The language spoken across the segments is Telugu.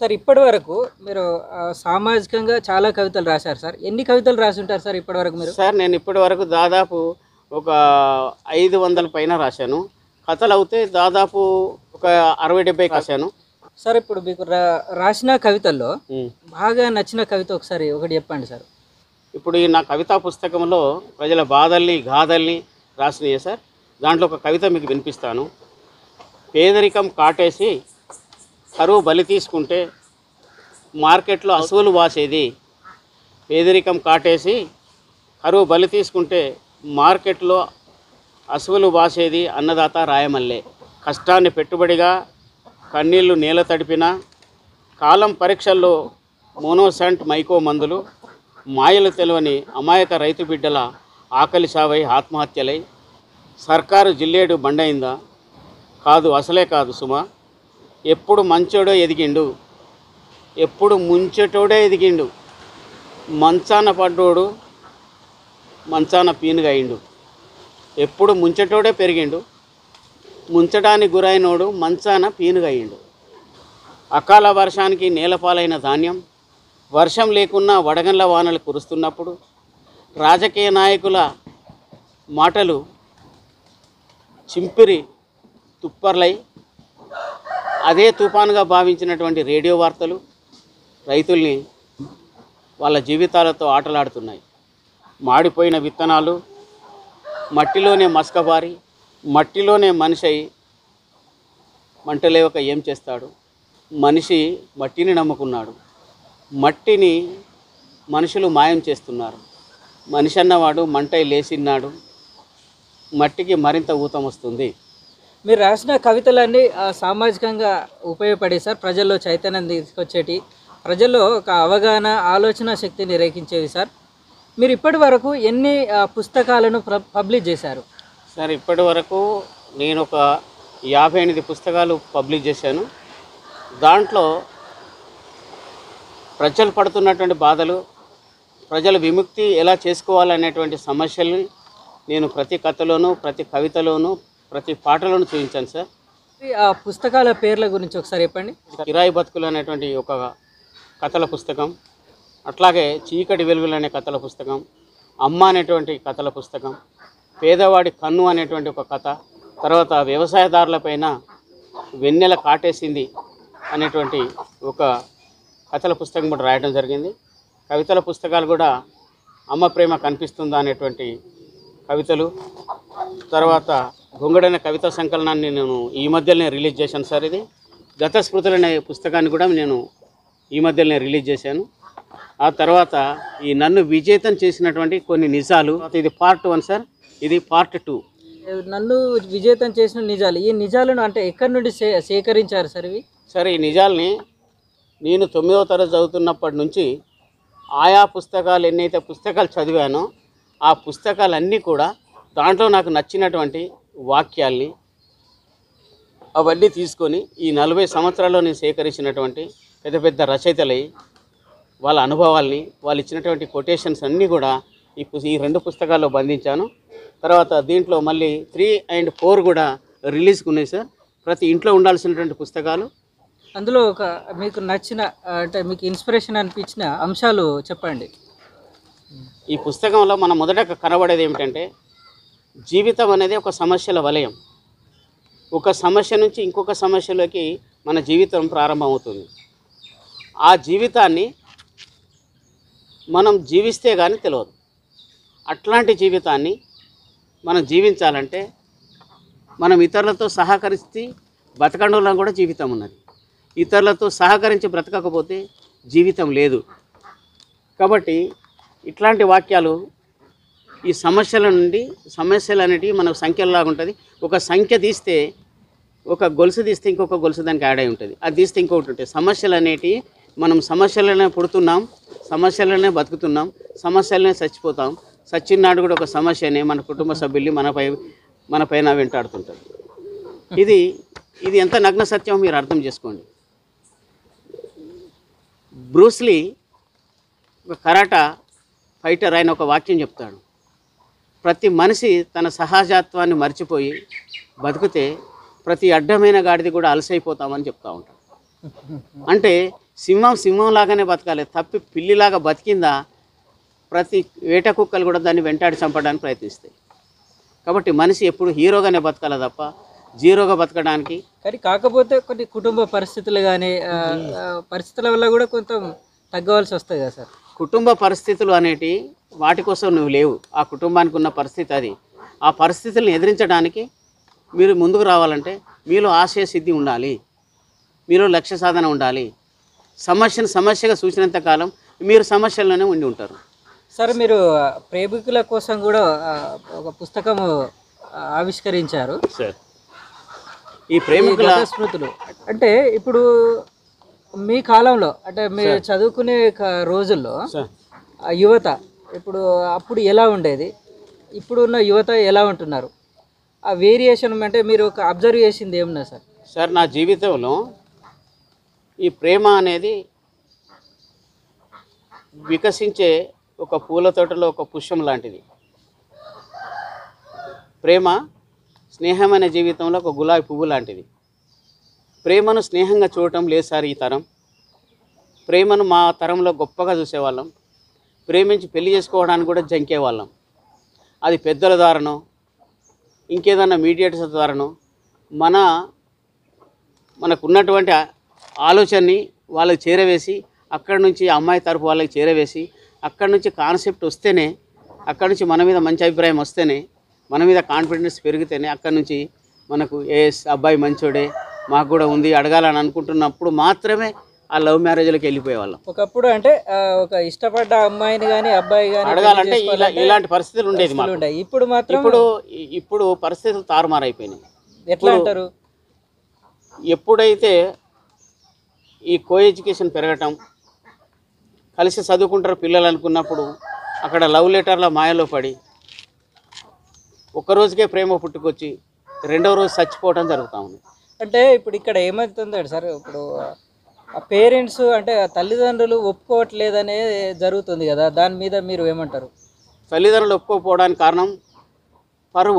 సార్ ఇప్పటి వరకు మీరు ఆ, సామాజికంగా చాలా కవితలు రాశారు సార్ ఎన్ని కవితలు రాసి ఉంటారు సార్ ఇప్పటి వరకు మీరు సార్ నేను ఇప్పటి వరకు దాదాపు ఒక ఐదు వందల పైన రాశాను కథలు అవుతే దాదాపు ఒక అరవై డెబ్బై రాశాను సార్ ఇప్పుడు మీకు రా- రాసిన కవితల్లో ఉమ్. బాగా నచ్చిన కవిత ఒకసారి ఒకటి చెప్పండి సార్ ఇప్పుడు ఈ నా కవితా పుస్తకంలో ప్రజల బాధల్ని గాథల్ని రాసినాయి సార్ దాంట్లో ఒక కవిత మీకు వినిపిస్తాను పేదరికం కాటేసి కరువు బలి తీసుకుంటే మార్కెట్లో అసువులు వాసేది పేదరికం కాటేసి కరువు బలి తీసుకుంటే మార్కెట్లో అసువులు వాసేది అన్నదాత రాయమల్లే కష్టాన్ని పెట్టుబడిగా కన్నీళ్లు నేల తడిపిన కాలం పరీక్షల్లో మోనోసెంట్ మైకో మందులు మాయలు తెలియని అమాయక రైతు బిడ్డల ఆకలి సావై ఆత్మహత్యలై సర్కారు జిల్లేడు బండైందా కాదు అసలే కాదు సుమా ఎప్పుడు మంచోడో ఎదిగిండు ఎప్పుడు ముంచెటోడే ఎదిగిండు మంచాన పడ్డోడు మంచాన పీనుగా అయిండు ఎప్పుడు ముంచెటోడే పెరిగిండు ముంచడానికి గురైనోడు మంచాన పీనుగా అయిండు అకాల వర్షానికి నేలపాలైన ధాన్యం వర్షం లేకున్నా వడగండ్ల వానలు కురుస్తున్నప్పుడు రాజకీయ నాయకుల మాటలు చింపిరి తుప్పర్లై అదే తుఫానుగా భావించినటువంటి రేడియో వార్తలు రైతుల్ని వాళ్ళ జీవితాలతో ఆటలాడుతున్నాయి మాడిపోయిన విత్తనాలు మట్టిలోనే మసకబారి మట్టిలోనే మనిషి అయి మంటలేవక ఏం చేస్తాడు మనిషి మట్టిని నమ్ముకున్నాడు మట్టిని మనుషులు మాయం చేస్తున్నారు మనిషి అన్నవాడు మంటై లేచిన్నాడు మట్టికి మరింత ఊతం వస్తుంది మీరు రాసిన కవితలన్నీ ఆ, సామాజికంగా ఉపయోగపడే సార్ ప్రజల్లో చైతన్యం తీసుకొచ్చేటి ప్రజల్లో ఒక అవగాహన ఆలోచన శక్తిని రేకించేవి సార్ మీరు ఇప్పటి వరకు ఎన్ని ఆ, పుస్తకాలను ప్ర- పబ్లిష్ చేశారు సార్ ఇప్పటి వరకు నేను ఒక యాభై ఎనిమిది పుస్తకాలు పబ్లిష్ చేశాను దాంట్లో ప్రజలు పడుతున్నటువంటి బాధలు ప్రజల విముక్తి ఎలా చేసుకోవాలనేటువంటి సమస్యల్ని నేను ప్రతి కథలోనూ ప్రతి కవితలోనూ ప్రతి పాటలోనూ చూపించాను సార్ ఆ పుస్తకాల పేర్ల గురించి ఒకసారి చెప్పండి కిరాయి బతుకులు అనేటువంటి ఒక కథల పుస్తకం అట్లాగే చీకటి వెలుగులు అనే కథల పుస్తకం అమ్మ అనేటువంటి కథల పుస్తకం పేదవాడి కన్ను అనేటువంటి ఒక కథ తర్వాత వ్యవసాయదారులపైన వెన్నెల కాటేసింది అనేటువంటి ఒక కథల పుస్తకం కూడా రాయడం జరిగింది కవితల పుస్తకాలు కూడా అమ్మ ప్రేమ కనిపిస్తుందా అనేటువంటి కవితలు తర్వాత గొంగడైన కవితా సంకలనాన్ని నేను ఈ మధ్యలోనే రిలీజ్ చేశాను సార్ ఇది గత స్మృతులు అనే పుస్తకాన్ని కూడా నేను ఈ మధ్యలోనే రిలీజ్ చేశాను ఆ తర్వాత ఈ నన్ను విజేతం చేసినటువంటి కొన్ని నిజాలు ఇది పార్ట్ వన్ సార్ ఇది పార్ట్ టూ నన్ను విజేతం చేసిన నిజాలు ఈ నిజాలను అంటే ఎక్కడి నుండి సే సేకరించారు సార్ ఇవి సరే ఈ నిజాల్ని నేను తొమ్మిదవ తరగతి చదువుతున్నప్పటి నుంచి ఆయా పుస్తకాలు ఎన్నైతే పుస్తకాలు చదివానో ఆ పుస్తకాలన్నీ కూడా దాంట్లో నాకు నచ్చినటువంటి వాక్యాల్ని అవన్నీ తీసుకొని ఈ నలభై సంవత్సరాల్లో నేను సేకరించినటువంటి పెద్ద పెద్ద రచయితలై వాళ్ళ అనుభవాల్ని వాళ్ళు ఇచ్చినటువంటి కొటేషన్స్ అన్నీ కూడా ఈ పు- ఈ రెండు పుస్తకాల్లో బంధించాను తర్వాత దీంట్లో మళ్ళీ త్రీ అండ్ ఫోర్ కూడా రిలీజ్కి ఉన్నాయి సార్ ప్రతి ఇంట్లో ఉండాల్సినటువంటి పుస్తకాలు అందులో ఒక మీకు నచ్చిన ఆ, అంటే మీకు ఇన్స్పిరేషన్ అనిపించిన అంశాలు చెప్పండి ఈ పుస్తకంలో మనం మొదట కనబడేది ఏమిటంటే జీవితం అనేది ఒక సమస్యల వలయం ఒక సమస్య నుంచి ఇంకొక సమస్యలోకి మన జీవితం ప్రారంభమవుతుంది ఆ జీవితాన్ని మనం జీవిస్తే కానీ తెలియదు అట్లాంటి జీవితాన్ని మనం జీవించాలంటే మనం ఇతరులతో సహకరిస్తే బతకండంలో కూడా జీవితం ఉన్నది ఇతరులతో సహకరించి బ్రతకకపోతే జీవితం లేదు కాబట్టి ఇట్లాంటి వాక్యాలు ఈ సమస్యల నుండి సమస్యలు అనేటివి మనకు సంఖ్యలాగా ఉంటుంది ఒక సంఖ్య తీస్తే ఒక గొలుసు తీస్తే ఇంకొక గొలుసు దానికి యాడ్ అయి ఉంటుంది అది తీస్తే ఇంకొకటి ఉంటుంది సమస్యలు అనేటివి మనం సమస్యలనే పుడుతున్నాం సమస్యలనే బతుకుతున్నాం సమస్యలనే చచ్చిపోతాం చచ్చినాడు కూడా ఒక సమస్యనే మన కుటుంబ సభ్యుల్ని మనపై మన పైన వెంటాడుతుంటుంది ఇది ఇది ఎంత నగ్న సత్యం మీరు అర్థం చేసుకోండి బ్రూస్లీ ఒక కరాటా ఫైటర్ ఆయన ఒక వాక్యం చెప్తాడు ప్రతి మనిషి తన సహజత్వాన్ని మర్చిపోయి బతికితే ప్రతి అడ్డమైన గాడిది కూడా అలసైపోతామని చెప్తా ఉంటాడు అంటే సింహం సింహం లాగానే బతకాలి తప్పి పిల్లిలాగా బతికిందా ప్రతి వేట కుక్కలు కూడా దాన్ని వెంటాడి చంపడానికి ప్రయత్నిస్తాయి కాబట్టి మనిషి ఎప్పుడు హీరోగానే బతకాలి తప్ప జీరోగా బతకడానికి కానీ కాకపోతే కొన్ని కుటుంబ పరిస్థితులు కానీ పరిస్థితుల వల్ల కూడా కొంత తగ్గవలసి వస్తుంది కదా సార్ కుటుంబ పరిస్థితులు అనేటి వాటి కోసం నువ్వు లేవు ఆ కుటుంబానికి ఉన్న పరిస్థితి అది ఆ పరిస్థితులను ఎదిరించడానికి మీరు ముందుకు రావాలంటే మీలో ఆశయ సిద్ధి ఉండాలి మీలో లక్ష్య సాధన ఉండాలి సమస్యను సమస్యగా చూసినంత కాలం మీరు సమస్యల్లోనే ఉండి ఉంటారు సార్ మీరు ఆ, ప్రేమికుల కోసం కూడా ఆ, ఒక పుస్తకం ఆవిష్కరించారు సార్ ఈ ప్రేమికుల గత స్మృతులు అంటే ఇప్పుడు మీ కాలంలో అంటే మీరు చదువుకునే క- రోజుల్లో సార్ ఆ యువత ఇప్పుడు అప్పుడు ఎలా ఉండేది ఇప్పుడున్న యువత ఎలా ఉంటున్నారు ఆ వేరియేషన్ అంటే మీరు ఒక అబ్జర్వ్ చేసింది ఏమన్నా సార్ సార్ నా జీవితంలో ఈ ప్రేమ అనేది వికసించే ఒక పూల తోటలో ఒక పుష్పం లాంటిది ప్రేమ స్నేహమైన జీవితంలో ఒక గులాబీ పువ్వు లాంటిది ప్రేమను స్నేహంగా చూడటం లేదు సార్ ఈ తరం ప్రేమను మా తరంలో గొప్పగా చూసేవాళ్ళం ప్రేమించి పెళ్లి చేసుకోవడానికి కూడా జంకేవాళ్ళం అది పెద్దల ద్వారానో ఇంకేదన్నా మీడియేటర్స్ ద్వారానో మన మనకు ఉన్నటువంటి ఆ- ఆలోచనని వాళ్ళకి చేరవేసి అక్కడి నుంచి అమ్మాయి తరపు వాళ్ళకి చేరవేసి అక్కడి నుంచి కాన్సెప్ట్ వస్తేనే అక్కడి నుంచి మన మీద మంచి అభిప్రాయం వస్తేనే మన మీద కాన్ఫిడెన్స్ పెరిగితేనే అక్కడి నుంచి మనకు ఏ అబ్బాయి మంచోడే మాకు కూడా ఉంది అడగాలని అనుకుంటున్నప్పుడు మాత్రమే ఆ లవ్ మ్యారేజ్లోకి వెళ్ళిపోయేవాళ్ళం ఒకప్పుడు అంటే ఆ, ఒక ఇష్టపడ్డ అమ్మాయిని కానీ అబ్బాయి కానీ అడగాలంటే ఇలా ఇలాంటి పరిస్థితులు ఉండేది మాకు ఉండే ఇప్పుడు మాత్రం ఇప్పుడు ఇప్పుడు పరిస్థితులు తారుమారైపోయినాయి ఎట్లా అంటారు ఎప్పుడైతే ఈ కో ఎడ్యుకేషన్ పెరగటం కలిసి చదువుకుంటారు పిల్లలు అనుకున్నప్పుడు అక్కడ లవ్ లెటర్ల మాయలో పడి ఒక్క రోజుకే ప్రేమ పుట్టుకొచ్చి రెండవ రోజు చచ్చిపోవటం జరుగుతూ ఉంది అంటే ఇప్పుడు ఇక్కడ ఏమవుతుందో సార్ ఇప్పుడు ఆ పేరెంట్స్ అంటే ఆ తల్లిదండ్రులు ఒప్పుకోవట్లేదనే జరుగుతుంది కదా దాని మీద మీరు ఏమంటారు తల్లిదండ్రులు ఒప్పుకోకపోవడానికి కారణం పరువు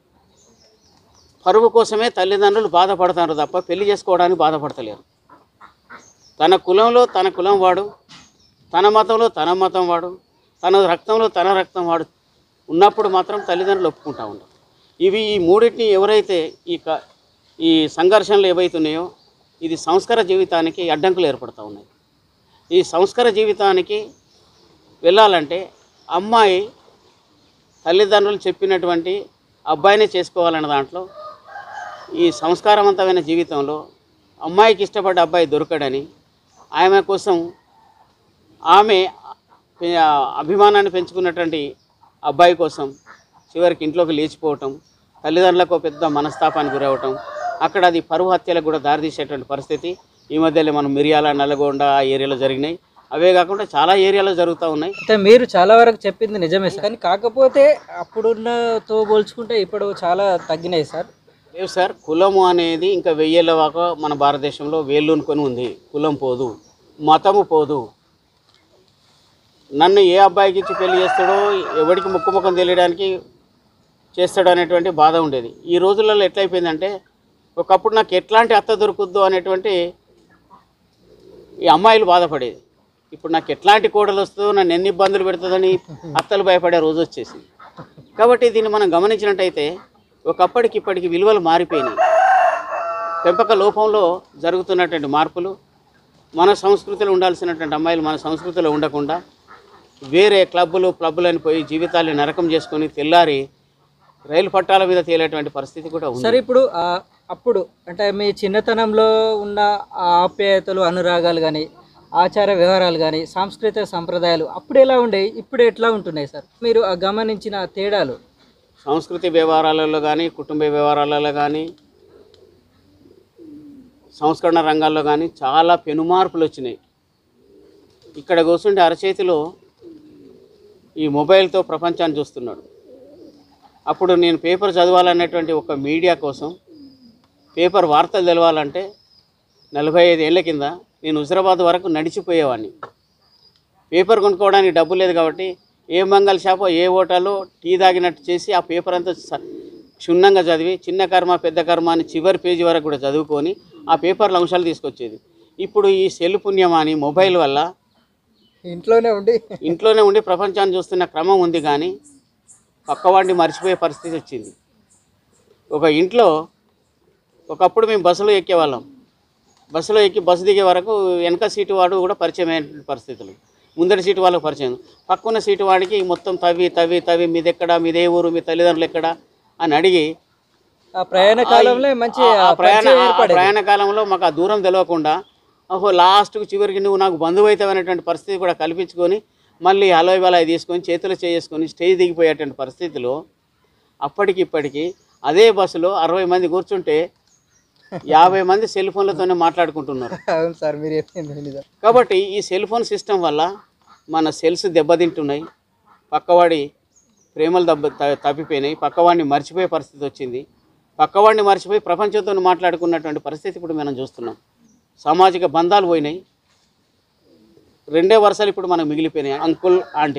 పరువు కోసమే తల్లిదండ్రులు బాధపడతారు తప్ప పెళ్లి చేసుకోవడానికి బాధపడతలేరు తన కులంలో తన కులం వాడు తన మతంలో తన మతం వాడు తన రక్తంలో తన రక్తం వాడు ఉన్నప్పుడు మాత్రం తల్లిదండ్రులు ఒప్పుకుంటా ఉంటారు ఇవి ఈ మూడింటిని ఎవరైతే ఈ క ఈ సంఘర్షణలు ఏవైతున్నాయో ఇది సంస్కార జీవితానికి అడ్డంకులు ఏర్పడుతూ ఉన్నాయి ఈ సంస్కార జీవితానికి వెళ్ళాలంటే అమ్మాయి తల్లిదండ్రులు చెప్పినటువంటి అబ్బాయినే చేసుకోవాలన్న దాంట్లో ఈ సంస్కారవంతమైన జీవితంలో అమ్మాయికి ఇష్టపడ్డ అబ్బాయి దొరకడని ఆమె కోసం ఆమె పె- అభిమానాన్ని పెంచుకున్నటువంటి అబ్బాయి కోసం చివరికి ఇంట్లోకి లేచిపోవటం తల్లిదండ్రులకు పెద్ద మనస్తాపానికి గురవటం అక్కడ అది పరువు హత్యలకు కూడా దారితీసేటువంటి పరిస్థితి ఈ మధ్యలో మనం మిరియాల నల్లగొండ ఆ ఏరియాలో జరిగినాయి అవే కాకుండా చాలా ఏరియాలో జరుగుతూ ఉన్నాయి అయితే మీరు చాలా వరకు చెప్పింది నిజమే సార్ కానీ కాకపోతే అప్పుడున్నతో పోల్చుకుంటే ఇప్పుడు చాలా తగ్గినాయి సార్ లేవు సార్ కులము అనేది ఇంకా వెయ్యేళ్ళ దాకా మన భారతదేశంలో వేళ్ళూనుకొని ఉంది కులం పోదు మతము పోదు నన్ను ఏ అబ్బాయికి ఇచ్చి పెళ్లి చేస్తాడో ఎవడికి ముక్కు ముఖం తెలియడానికి చేస్తాడు అనేటువంటి బాధ ఉండేది ఈ రోజులలో ఎట్లయిపోయిందంటే ఒకప్పుడు నాకు ఎట్లాంటి అత్త దొరుకుద్దో అనేటువంటి ఈ అమ్మాయిలు బాధపడేది ఇప్పుడు నాకు ఎట్లాంటి కోడలు వస్తుందో నన్ను ఎన్ని ఇబ్బందులు పెడుతుందని అత్తలు భయపడే రోజు వచ్చేసింది కాబట్టి దీన్ని మనం గమనించినట్టయితే ఒకప్పటికి ఇప్పటికి విలువలు మారిపోయినాయి పెంపక లోపంలో జరుగుతున్నటువంటి మార్పులు మన సంస్కృతిలో ఉండాల్సినటువంటి అమ్మాయిలు మన సంస్కృతిలో ఉండకుండా వేరే క్లబ్బులు క్లబ్బులని పోయి జీవితాన్ని నరకం చేసుకొని తెల్లారి రైలు పట్టాల మీద తేలేటువంటి పరిస్థితి కూడా ఉంది సరే ఇప్పుడు ఆ, అప్పుడు అంటే మీ చిన్నతనంలో ఉన్న ఆ ఆప్యాయతలు అనురాగాలు కానీ ఆచార వ్యవహారాలు కానీ సాంస్కృతిక సంప్రదాయాలు అప్పుడు ఎలా ఉండేవి ఇప్పుడు ఎట్లా ఉంటున్నాయి సార్ మీరు ఆ గమనించిన తేడాలు సంస్కృతి వ్యవహారాలలో కానీ కుటుంబ వ్యవహారాలలో కానీ సంస్కరణ రంగాల్లో కానీ చాలా పెనుమార్పులు వచ్చినాయి ఇక్కడ కూర్చుంటే అరచేతిలో ఈ మొబైల్తో ప్రపంచాన్ని చూస్తున్నాడు అప్పుడు నేను పేపర్ చదవాలనేటువంటి ఒక మీడియా కోసం పేపర్ వార్తలు తెలవాలంటే నలభై ఐదు ఏళ్ళ కింద నేను హుజరాబాద్ వరకు నడిచిపోయేవాడిని పేపర్ కొనుక్కోవడానికి డబ్బు లేదు కాబట్టి ఏ మంగళ షాపో ఏ హోటల్లో టీ తాగినట్టు చేసి ఆ పేపర్ అంతా స- క్షుణ్ణంగా చదివి చిన్న కర్మ పెద్ద కర్మ అని చివరి పేజీ వరకు కూడా చదువుకొని ఆ పేపర్ల అంశాలు తీసుకొచ్చేది ఇప్పుడు ఈ సెల్ పుణ్యం అని మొబైల్ వల్ల ఇంట్లోనే ఉండి ఇంట్లోనే ఉండి ప్రపంచాన్ని చూస్తున్న క్రమం ఉంది కానీ పక్కవాడిని మర్చిపోయే పరిస్థితి వచ్చింది ఒక ఇంట్లో ఒకప్పుడు మేము బస్సులో ఎక్కేవాళ్ళం బస్సులో ఎక్కి బస్సు దిగే వరకు వెనక సీటు వాడు కూడా పరిచయం అయిన పరిస్థితులు ముందటి సీటు వాళ్ళకి పరిచయం పక్కన్న సీటు వాడికి మొత్తం తవ్వి తవ్వి తవ్వి మీదెక్కడ మీదే ఊరు మీ తల్లిదండ్రులు ఎక్కడ అని అడిగి ఆ ప్రయాణ కాలంలో మంచి ఆ- ఆ ఆ ప్రయాణ పరిచయం ఆ ఏర్పడేది. ప్రయాణ కాలంలో మాకు ఆ దూరం తెలియకుండా ఓహో లాస్ట్కు చివరికి నువ్వు నాకు బంధువు అవుతావు అనేటువంటి పరిస్థితి కూడా కల్పించుకొని మళ్ళీ అలోయ్ బలాయ్ తీసుకొని చేతులు చేసుకొని స్టేజ్ దిగిపోయేటువంటి పరిస్థితిలో అప్పటికి ఇప్పటికి అదే బస్సులో అరవై మంది కూర్చుంటే యాభై మంది సెల్ ఫోన్లతోనే మాట్లాడుకుంటున్నారు అవును సార్ మీరు చెప్పింది నిజం కాబట్టి ఈ సెల్ ఫోన్ సిస్టమ్ వల్ల మన సెల్స్ దెబ్బతింటున్నాయి పక్కవాడి ప్రేమలు దెబ్బ త- తప్పిపోయినాయి పక్కవాడిని మర్చిపోయే పరిస్థితి వచ్చింది పక్కవాడిని మర్చిపోయి ప్రపంచంతో మాట్లాడుకున్నటువంటి పరిస్థితి ఇప్పుడు మనం చూస్తున్నాం సామాజిక బంధాలు పోయినాయి రెండే వరుసలు ఇప్పుడు మనకు మిగిలిపోయినాయి అంకుల్ ఆంటీ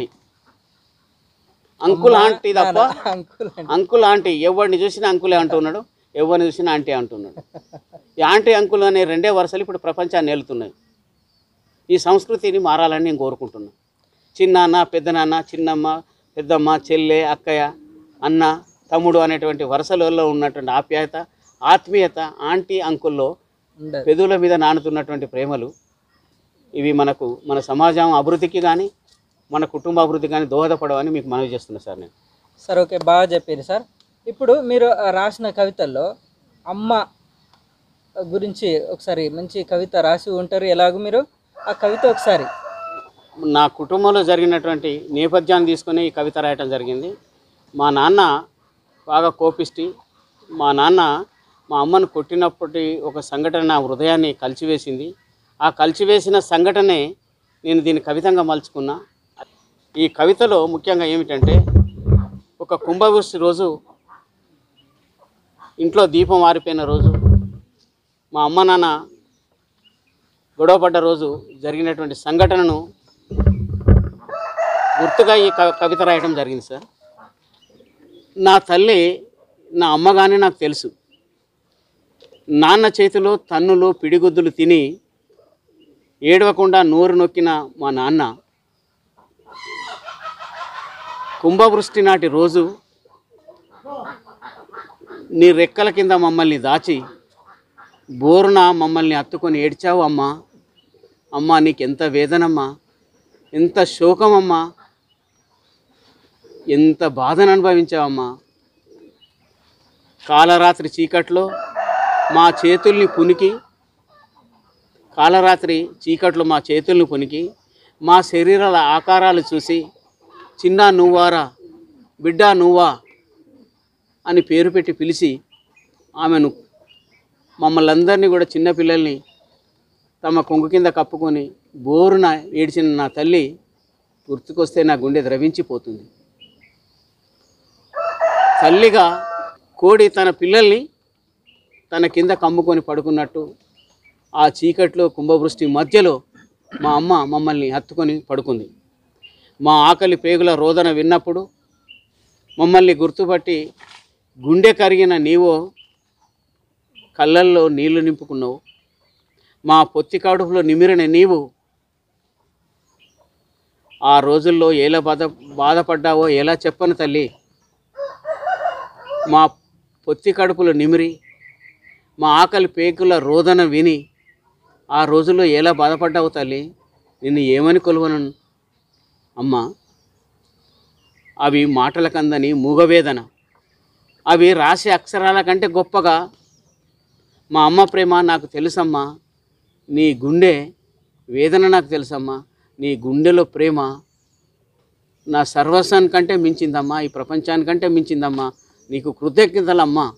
అంకుల్ ఆంటీ తప్ప అంకుల్ అండి అంకుల్ ఆంటీ ఎవరిని చూసినా అంకులే అంటున్నాడు ఎవరిని చూసినా ఆంటీ అంటున్నాడు ఈ ఆంటీ అంకుల్ అనే రెండే వరుసలు ఇప్పుడు ప్రపంచాన్ని ఏలుతున్నాయి ఈ సంస్కృతిని మారాలని నేను కోరుకుంటున్నాను చిన్నాన్న పెద్దనాన్న చిన్నమ్మ పెద్దమ్మ చెల్లె అక్కయ్య అన్న తమ్ముడు అనేటువంటి వరుసలలో ఉన్నటువంటి ఆప్యాయత ఆత్మీయత ఆంటీ అంకుల్లో ఉండదు పెదవుల మీద నానుతున్నటువంటి ప్రేమలు ఇవి మనకు మన సమాజం అభివృద్ధికి కానీ మన కుటుంబ అభివృద్ధికి కానీ దోహదపడవని మీకు మనవి చేస్తున్నా సార్ నేను సార్ ఓకే బాగా చెప్పారు సార్ ఇప్పుడు మీరు ఆ, రాసిన కవితల్లో అమ్మ గురించి ఒకసారి మంచి కవిత రాసి ఉంటారు ఎలాగో మీరు ఆ కవిత ఒకసారి నా కుటుంబంలో జరిగినటువంటి నేపథ్యాన్ని తీసుకొని ఈ కవిత రాయటం జరిగింది మా నాన్న బాగా కోపిష్టి మా నాన్న మా అమ్మను కొట్టినప్పటి ఒక సంఘటన నా హృదయాన్ని కలిచివేసింది ఆ కలిచివేసిన సంఘటనే నేను దీన్ని కవితంగా మలుచుకున్నా ఈ కవితలో ముఖ్యంగా ఏమిటంటే ఒక కుంభవృష్టి రోజు ఇంట్లో దీపం ఆరిపోయిన రోజు మా అమ్మ నాన్న గొడవపడ్డ రోజు జరిగినటువంటి సంఘటనను గుర్తుగా ఈ క- కవిత రాయడం జరిగింది సార్ నా తల్లి నా అమ్మగానే నాకు తెలుసు నాన్న చేతిలో తన్నులు పిడిగుద్దులు తిని ఏడవకుండా నోరు నొక్కిన మా నాన్న కుంభవృష్టి నాటి రోజు నీ రెక్కల కింద మమ్మల్ని దాచి బోరున మమ్మల్ని హత్తుకొని ఏడ్చావు అమ్మా అమ్మా నీకెంత వేదనమ్మా ఎంత శోకమమ్మా ఎంత బాధను అనుభవించావమ్మా కాలరాత్రి చీకట్లో మా చేతుల్ని పునికి కాలరాత్రి చీకట్లో మా చేతుల్ని పునికి మా శరీరాల ఆకారాలు చూసి చిన్న నువ్వారా బిడ్డ నువ్వా అని పేరు పెట్టి పిలిచి ఆమెను మమ్మల్ని అందరినీ కూడా చిన్నపిల్లల్ని తమ కొంగు కింద కప్పుకొని బోరున ఏడ్చిన నా తల్లి గుర్తుకొస్తే నా గుండె ద్రవించిపోతుంది తల్లిగా కోడి తన పిల్లల్ని తన కింద కమ్ముకొని పడుకున్నట్టు ఆ చీకట్లో కుంభవృష్టి మధ్యలో మా అమ్మ మమ్మల్ని హత్తుకొని పడుకుంది మా ఆకలి పేగుల రోదన విన్నప్పుడు మమ్మల్ని గుర్తుపట్టి గుండె కరిగిన నీవో కళ్ళల్లో నీళ్లు నింపుకున్నావు మా పొత్తి కడుపులో నిమిరిన నీవు ఆ రోజుల్లో ఎలా బాధ బాధపడ్డావో ఎలా చెప్పను తల్లి మా పొత్తి కడుపులో నిమిరి మా ఆకలి పేకుల రోదన విని ఆ రోజుల్లో ఎలా బాధపడ్డావు తల్లి నిన్ను ఏమని కొలువను అమ్మా అవి మాటలకందని మూగవేదన అవి రాసే అక్షరాల కంటే గొప్పగా మా అమ్మ ప్రేమ నాకు తెలుసమ్మా నీ గుండె వేదన నాకు తెలుసమ్మా నీ గుండెలో ప్రేమ నా సర్వస్వానికంటే మించిందమ్మా ఈ ప్రపంచానికంటే మించిందమ్మా నీకు కృతజ్ఞతలమ్మా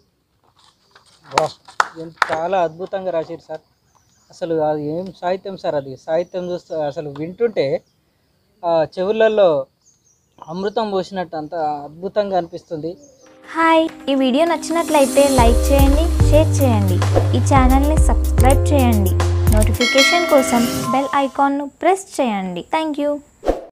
ఎంత చాలా అద్భుతంగా రాశారు సార్ అసలు అది ఏం సాహిత్యం సార్ అది సాహిత్యం చూస్తే అసలు వింటుంటే ఆ చెవులలో అమృతం పోసినట్టు అంత అద్భుతంగా అనిపిస్తుంది హాయ్ ఈ వీడియో నచ్చినట్లయితే లైక్ చేయండి షేర్ చేయండి ఈ ఛానల్ని సబ్స్క్రైబ్ చేయండి నోటిఫికేషన్ కోసం బెల్ ఐకాన్ను ప్రెస్ చేయండి థ్యాంక్ యూ